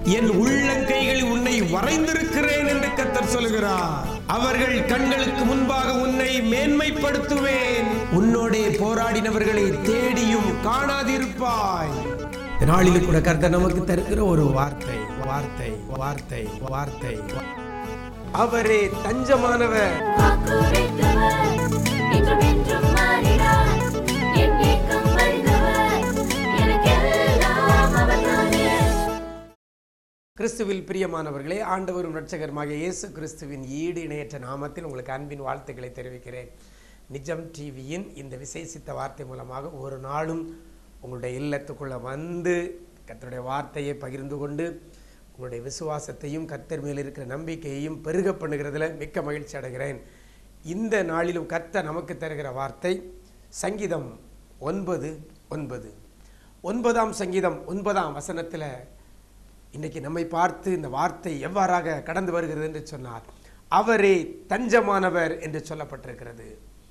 என் உள்ளங்கைகளில் உன்னை வரைந்திருக்கிறேன் என்று கத்தர் சொல்கிறார் அவர்கள் கண்களுக்கு முன்பாக உன்னை மேன்மைப்படுத்துவேன் உன்னோடே போராடினவர்களை தேடியும் காணாதிருப்பாய் இந்த நாளில் கூட கர்த்தர் நமக்கு தருகிற ஒரு வார்த்தை வார்த்தை வார்த்தை வார்த்தை அவரே தஞ்சமானவர் வாக்குரைத்தவர், இன்றும் என்றும் மாறிடார். என் ஏக்கம் அறிந்தவர், எனக்கெல்லாம் அவர்தானே. கிறிஸ்துவில் பிரியமானவர்களே ஆண்டவரும் இரட்சகருமாகிய இயேசு கிறிஸ்துவின் ஈடு இணையற்ற நாமத்தில் உங்களுக்கு அன்பின் வாழ்த்துக்களை தெரிவிக்கிறேன் நிஜம் டிவியின் இந்த விசேஷித்த வார்த்தை மூலமாக ஒரு நாளும் உங்களுடைய இல்லத்துக்குள்ளே வந்து கர்த்தருடைய வார்த்தையை பகிர்ந்து கொண்டு உங்களுடைய விசுவாசத்தையும் கர்த்தர் மேல் இருக்கிற நம்பிக்கையையும் பெருக பண்ணுகிறதுல மிக்க மகிழ்ச்சி அடைகிறேன் இந்த நாளிலும் கர்த்தர் நமக்கு தருகிற வார்த்தை சங்கீதம் ஒன்பது ஒன்பது ஒன்பதாம் சங்கீதம் ஒன்பதாம் வசனத்தில் இன்னைக்கு நம்மை பார்த்து இந்த வார்த்தை எவ்வாறாக கடந்து வருகிறது என்று சொன்னார் அவரே தஞ்சமானவர் என்று சொல்லப்பட்டிருக்கிறது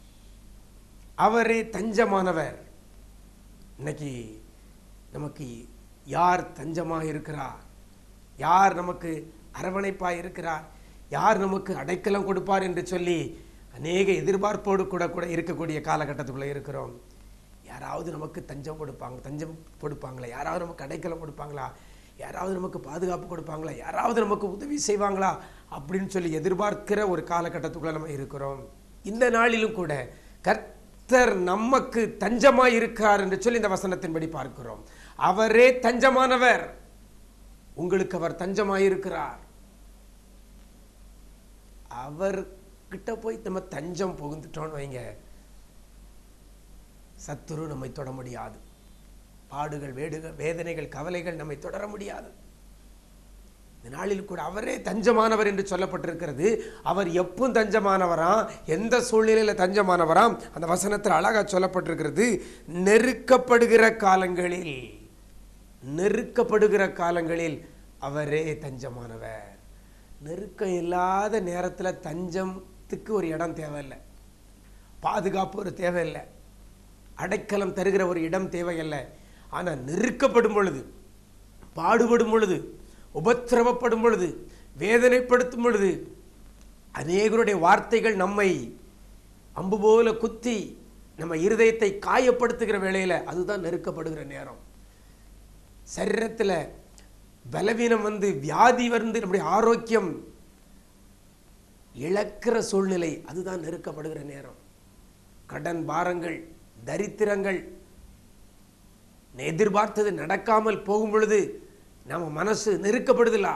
அவரே தஞ்சமானவர் இன்னைக்கு நமக்கு யார் தஞ்சமாக இருக்கிறார் யார் நமக்கு அரவணைப்பாய் இருக்கிறார் யார் நமக்கு அடைக்கலம் கொடுப்பார் என்று சொல்லி அநேக எதிர்பார்ப்போடு கூட கூட இருக்கக்கூடிய காலகட்டத்துக்குள்ளே இருக்கிறோம் யாராவது நமக்கு தஞ்சம் கொடுப்பாங்க தஞ்சம் கொடுப்பாங்களா யாராவது நமக்கு அடைக்கலம் கொடுப்பாங்களா யாராவது நமக்கு பாதுகாப்பு கொடுப்பாங்களா யாராவது நமக்கு உதவி செய்வாங்களா அப்படின்னு சொல்லி எதிர்பார்க்கிற ஒரு காலகட்டத்துக்குள்ள நம்ம இருக்கிறோம் இந்த நாளிலும் கூட கர்த்தர் நமக்கு தஞ்சமாய் இருக்கிறார் என்று சொல்லி இந்த வசனத்தின்படி பார்க்கிறோம் அவரே தஞ்சமானவர் உங்களுக்கு அவர் தஞ்சமாய் இருக்கிறார் அவர்கிட்ட போய் நம்ம தஞ்சம் புகுந்துட்டோம்னு வைங்க சத்துரு நம்மை தொட முடியாது பாடுகள் வேடுகள் வேதனைகள் கவலைகள் நம்மை தொடர முடியாது இந்த நாளில் கூட அவரே தஞ்சமானவர் என்று சொல்லப்பட்டிருக்கிறது அவர் எப்பவும் தஞ்சமானவராம் எந்த சூழ்நிலையில தஞ்சமானவராம் அந்த வசனத்தில் அழகா சொல்லப்பட்டிருக்கிறது நெருக்கப்படுகிற காலங்களில் நெருக்கப்படுகிற காலங்களில் அவரே தஞ்சமானவர் நெருக்கம் இல்லாத நேரத்தில் தஞ்சத்துக்கு ஒரு இடம் தேவையில்லை பாதுகாப்பு ஒரு தேவையில்லை அடைக்கலம் தருகிற ஒரு இடம் தேவையில்லை ஆனால் நெருக்கப்படும் பொழுது பாடுபடும் பொழுது உபத்திரவப்படும் பொழுது வேதனைப்படுத்தும் பொழுது அநேகருடைய வார்த்தைகள் நம்மை அம்பு போல குத்தி நம்ம இருதயத்தை காயப்படுத்துகிற வேளையில் அதுதான் நெருக்கப்படுகிற நேரம் சரீரத்தில் பலவீனம் வந்து வியாதி வந்து நம்முடைய ஆரோக்கியம் இழக்கிற சூழ்நிலை அதுதான் நெருக்கப்படுகிற நேரம் கடன் பாரங்கள் தரித்திரங்கள் எதிர்பார்த்தது நடக்காமல் போகும் பொழுது நம்ம மனசு நெருக்கப்படுதில்ல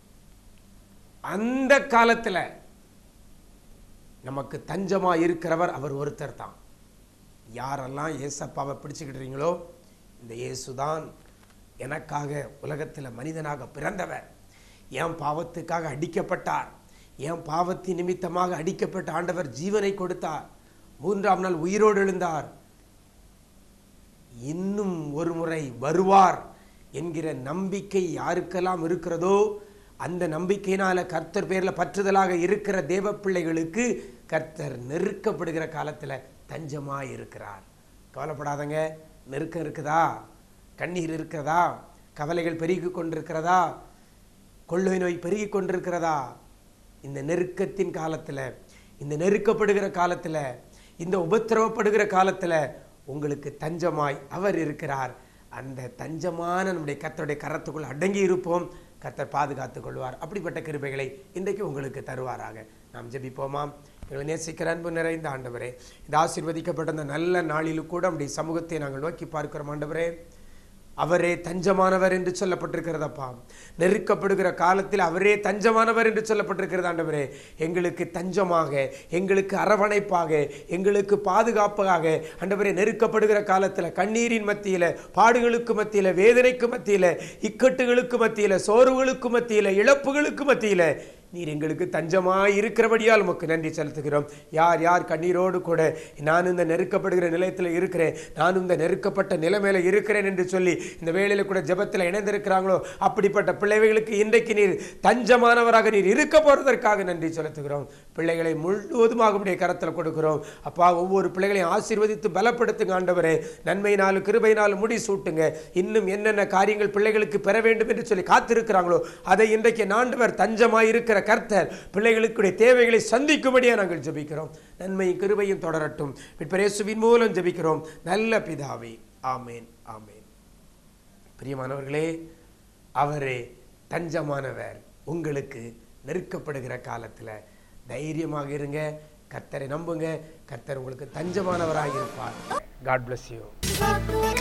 அந்த காலத்தில் நமக்கு தஞ்சமா இருக்கிறவர் அவர் ஒருத்தர் தான் யாரெல்லாம் ஏசப்பாவை பிடிச்சுக்கிட்டுறீங்களோ இந்த இயேசுதான் எனக்காக உலகத்தில் மனிதனாக பிறந்தவர் என் பாவத்துக்காக அடிக்கப்பட்டார் என் பாவத்தின் நிமித்தமாக அடிக்கப்பட்ட ஆண்டவர் ஜீவனை கொடுத்தார் மூன்றாம் நாள் உயிரோடு எழுந்தார் இன்னும் ஒரு முறை வருவார் என்கிற நம்பிக்கை யாருக்கெல்லாம் இருக்கிறதோ அந்த நம்பிக்கையினால கர்த்தர் பேரில் பற்றுதலாக இருக்கிற தேவ பிள்ளைகளுக்கு கர்த்தர் நெருக்கப்படுகிற காலத்தில் தஞ்சமாக இருக்கிறார் கவலைப்படாதங்க நெருக்கம் இருக்குதா கண்ணீர் இருக்கிறதா கவலைகள் பெருகி கொண்டிருக்கிறதா கொள்ளை நோய் பெருகி கொண்டிருக்கிறதா இந்த நெருக்கத்தின் காலத்தில் இந்த நெருக்கப்படுகிற காலத்தில் இந்த உபத்திரவப்படுகிற காலத்தில் உங்களுக்கு தஞ்சமாய் அவர் இருக்கிறார் அந்த தஞ்சமான நம்முடைய கர்த்தருடைய கரத்துக்குள் அடங்கி இருப்போம் கர்த்தர் பாதுகாத்துக் கொள்வார் அப்படிப்பட்ட கிருபைகளை இன்றைக்கு உங்களுக்கு தருவாராக நாம் ஜெபிப்போமாம் எங்களை நேசிக்கிற அன்பு நிறைந்த ஆண்டவரே இந்த ஆசீர்வதிக்கப்பட்ட இந்த நல்ல நாளிலும் கூட நம்முடைய சமூகத்தை நாங்கள் நோக்கி பார்க்கிறோம் ஆண்டவரே அவரே தஞ்சமானவர் என்று சொல்லப்பட்டிருக்கிறதப்பா நெருக்கப்படுகிற காலத்தில் அவரே தஞ்சமானவர் என்று சொல்லப்பட்டிருக்கிறது ஆண்டவரே எங்களுக்கு தஞ்சமாக எங்களுக்கு அரவணைப்பாக எங்களுக்கு பாதுகாப்பாக ஆண்டவரே நெருக்கப்படுகிற காலத்தில் கண்ணீரின் மத்தியில் பாடுகளுக்கு மத்தியில் வேதனைக்கு மத்தியில் இக்கட்டுகளுக்கு மத்தியில் சோர்வுகளுக்கு மத்தியில் இழப்புகளுக்கு மத்தியில் நீர் எங்களுக்கு தஞ்சமாய் இருக்கிறபடியால் உமக்கு நன்றி செலுத்துகிறோம் யார் யார் கண்ணீரோடு கூட நான் இந்த நெருக்கப்படுகிற நிலையத்தில் இருக்கிறேன் நான் இந்த நெருக்கப்பட்ட நிலைமையில இருக்கிறேன் என்று சொல்லி இந்த வேளையில கூட ஜெபத்தில் இணைந்திருக்கிறாங்களோ அப்படிப்பட்ட பிள்ளைகளுக்கு இன்றைக்கு நீர் தஞ்சமானவராக நீர் இருக்க போறதற்காக நன்றி செலுத்துகிறோம் பிள்ளைகளை முழுவதுமாக உடைய கரத்தில் கொடுக்கிறோம் அப்பா ஒவ்வொரு பிள்ளைகளையும் ஆசீர்வதித்து பலப்படுத்துங்க ஆண்டவரே நன்மையினாலும் கிருபையினாலும் முடி சூட்டுங்க இன்னும் என்னென்ன காரியங்கள் பிள்ளைகளுக்கு பெற வேண்டும் என்று சொல்லி காத்திருக்கிறாங்களோ அதை இன்றைக்கு ஆண்டவர் தஞ்சமாய் இருக்கிற கர்த்தர் பிள்ளைகளுக்குடைய தேவைகளை சந்திக்கும்படியாக நாங்கள் ஜெபிக்கிறோம் நன்மையும் கிருபையும் தொடரட்டும் பிரேசுவின் மூலம் ஜெபிக்கிறோம் நல்ல பிதாவே ஆமேன் ஆமேன் பிரியமானவர்களே அவரே தஞ்சமானவர் உங்களுக்கு நெருக்கப்படுகிற காலத்தில் தைரியமாக இருங்க கர்த்தரை நம்புங்க கர்த்தர் உங்களுக்கு தஞ்சமானவராக இருப்பார் காட் bless யூ வாக்குரை